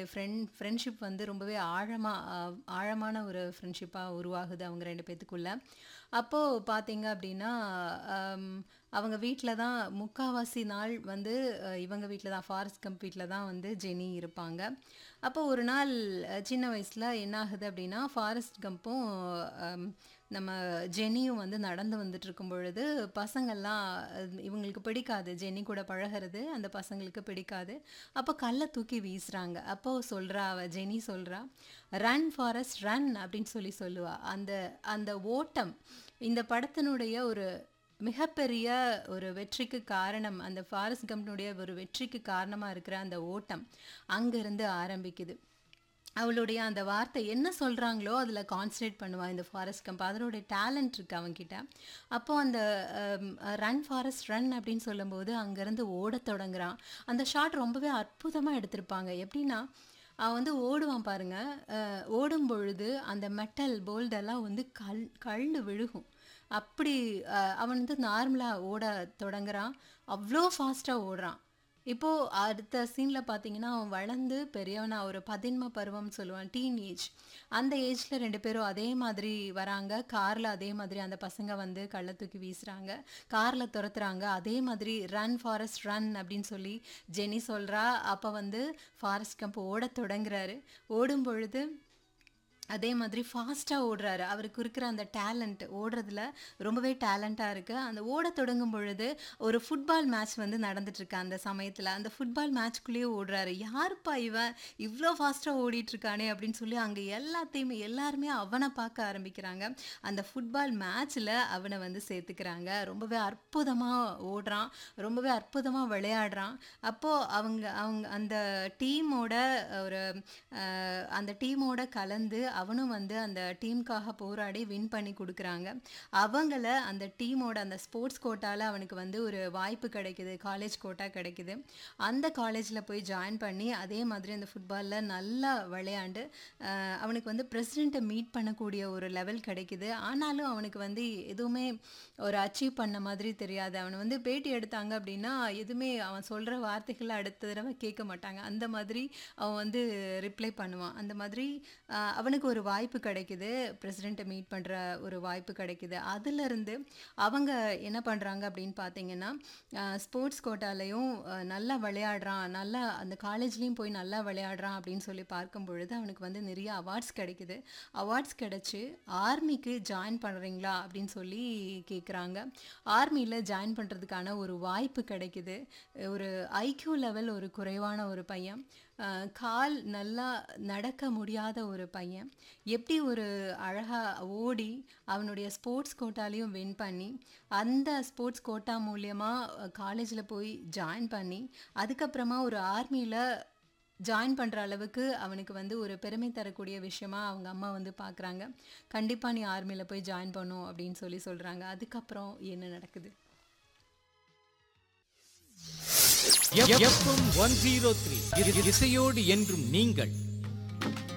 Friend friendship வந்து ரொம்பவே ஆழமா அ ஆழமான ஒரு ஃப்ரெண்ட்ஷிப்பா உருவாகுது அவங்க 2 பேத்துக்குள்ள. அப்போ பார்த்தீங்க அப்படின்னா, அம் அவங்க வீட்ல தான் முக்காவாசி நாள் வந்து அ இவங்க வீட்ல தான் ஃபாரஸ்ட் கம்ப் வீட்ல தான் வந்து ஜெனி இருப்பாங்க. அப்போ ஒரு நாள் அ சின்ன வயசுல என்ன ஆகுது அப்படின்னா, ஃபாரஸ்ட் கம்பும் அம் நம்ம ஜெனியும் வந்து நடந்து வந்துட்டுருக்கும் பொழுது, பசங்கள்லாம் இவங்களுக்கு பிடிக்காது. ஜெனி கூட பழகுறது அந்த பசங்களுக்கு பிடிக்காது. அப்போ கல்ல தூக்கி வீசுறாங்க. அப்போ சொல்றா அவ ஜெனி சொல்றா, "ரன் ஃபாரஸ்ட் ரன்" அப்படின்னு சொல்லி சொல்லுவா. அந்த அந்த ஓட்டம் இந்த படத்தினுடைய ஒரு மிகப்பெரிய ஒரு வெற்றிக்கு காரணம், அந்த ஃபாரஸ்ட் கம்ப்னுடைய ஒரு வெற்றிக்கு காரணமா இருக்கிற அந்த ஓட்டம், அங்கருந்து ஆரம்பிக்குது. அவளுடைய அந்த வார்த்தை என்ன சொல்றாங்களோ, அதில கான்சன்ட்ரேட் பண்ணுவா இந்த ஃபாரஸ்ட் கம்ப். அதனுடைய டேலண்ட் இருக்கு அவங்கிட்ட. அப்போ அந்த அம் "ரன் ஃபாரஸ்ட் ரன்" அப்படின்னு சொல்லும்போது, அங்கருந்து ஓடத் தொடங்குறான். அந்த ஷாட் ரொம்பவே அற்புதமா எடுத்திருப்பாங்க. எப்படின்னா, அவன் வந்து ஓடுவான் பாருங்க. அ ஓடும் பொழுது அந்த மெட்டல் போல்டெல்லாம் வந்து கல் கழண்டு விழுகும். அப்படி அ அவன் வந்து நார்மலா ஓடத் தொடங்குறான். அவ்ளோ ஃபாஸ்ட்டா ஓடுறான். இப்போ அடுத்த சீன்ல பார்த்தீங்கன்னா, அவன் வளர்ந்து பெரியவனா ஒரு பதின்ம பருவம்னு சொல்லுவான். Teen age. அந்த ஏஜ்ல 2 பேரும் அதே மாதிரி வராங்க. கார்ல அதே மாதிரி அந்த பசங்க வந்து கல்ல தூக்கி வீசுறாங்க. கார்ல துரத்துறாங்க. அதே மாதிரி "ரன் ஃபாரஸ்ட் ரன்" அப்படின்னு சொல்லி ஜெனி சொல்றா. அப்ப வந்து ஃபாரஸ்ட் கம்ப் ஓடத் தொடங்குறாரு. ஓடும் பொழுது அதே மாதிரி ஃபாஸ்ட்டா ஓடுறாரு. அவருக்கு இருக்கிற அந்த டேலண்ட் ஓடுறதுல ரொம்பவே டேலண்ட்டா இருக்கு. அந்த ஓடத் தொடங்கும் பொழுது, ஒரு ஃபுட்பால் மேட்ச் வந்து நடந்துட்டுருக்கு அந்த சமயத்தில. அந்த ஃபுட்பால் மேட்ச்க்குள்ளேயே ஓடுறாரு. "யாருப்பா இவன்? இவ்ளோ ஃபாஸ்ட்டா ஓடிட்டுருக்கானே!" அப்படின்னு சொல்லி அங்க எல்லாத்தையுமே எல்லாருமே அவன பார்க்க ஆரம்பிக்கிறாங்க. அந்த ஃபுட்பால் மேட்ச்ல அவன வந்து சேர்த்துக்கிறாங்க. ரொம்பவே அற்புதமா ஓடுறான். ரொம்பவே அற்புதமா விளையாடுறான். அப்போ அவங்க அவங்க அந்த டீமோட ஒரு அ அந்த டீமோட கலந்து அவனும் வந்து அந்த டீமுக்காக போராடி வின் பண்ணி குடுக்குறாங்க. அவங்கள அந்த டீமோட அந்த ஸ்போர்ட்ஸ் கோட்டால அவனுக்கு வந்து ஒரு வாய்ப்பு கிடைக்குது. காலேஜ் கோட்டா கிடைக்குது. அந்த காலேஜ்ல போய் ஜாயின் பண்ணி, அதே மாதிரி அந்த ஃபுட்பால்ல நல்லா விளையாண்டு, அ அவனுக்கு வந்து பிரசிடென்ட்ட மீட் பண்ணக்கூடிய ஒரு லெவல் கிடைக்குது. ஆனாலும் அவனுக்கு வந்து எதுவுமே ஒரு அச்சீவ் பண்ண மாதிரி தெரியாது. அவன வந்து பேட்டி எடுத்தாங்க அப்படின்னா, எதுவுமே அவன் சொல்ற வார்த்தைகள அடுத்த தடவ கேட்க மாட்டாங்க. அந்த மாதிரி அவன் வந்து ரிப்ளை பண்ணுவான். அந்த மாதிரி அ அவனுக்கு ஒரு வாய்ப்பு கிடைக்குது. பிரசிடென்ட்ட மீட் பண்ற ஒரு வாய்ப்பு கிடைக்குது. அதிலருந்து அவங்க என்ன பண்றாங்க அப்படின்னு பார்த்தீங்கன்னா, அ ஸ்போர்ட்ஸ் கோட்டாலயும் அ நல்லா விளையாடுறான். நல்லா அந்த காலேஜ்லயும் போய் நல்லா விளையாடுறான் அப்படின்னு சொல்லி பார்க்கும் பொழுது, அவனுக்கு வந்து நிறைய அவார்ட்ஸ் கிடைக்குது. அவார்ட்ஸ் கிடைச்சு, ஆர்மிக்கு ஜாயின் பண்றீங்களா? அப்படின்னு சொல்லி கேட்குறாங்க. ஆர்மில ஜாயின் பண்றதுக்கான ஒரு வாய்ப்பு கிடைக்குது. ஒரு ஐக்யூ லெவல் ஒரு குறைவான ஒரு பையன். அ கால் நல்லா நடக்க முடியாத ஒரு பையன். எப்படி ஒரு அழகா ஓடி, அவனுடைய ஸ்போர்ட்ஸ் கோட்டாலயும் வின் பண்ணி, அந்த ஸ்போர்ட்ஸ் கோட்டா மூலியமா காலேஜ்ல போய் ஜாயின் பண்ணி, அதுக்கப்புறமா ஒரு ஆர்மில ஜாயின் பண்ற அளவுக்கு அவனுக்கு வந்து ஒரு பெருமை தரக்கூடிய விஷயமா அவங்க அம்மா வந்து பார்க்குறாங்க. "கண்டிப்பா நீ ஆர்மில போய் ஜாயின் பண்ணணும்" அப்படின்னு சொல்லி சொல்றாங்க. அதுக்கப்புறம் என்ன நடக்குது? எஃப்எம் 103 இசையோடு என்றும் நீங்கள்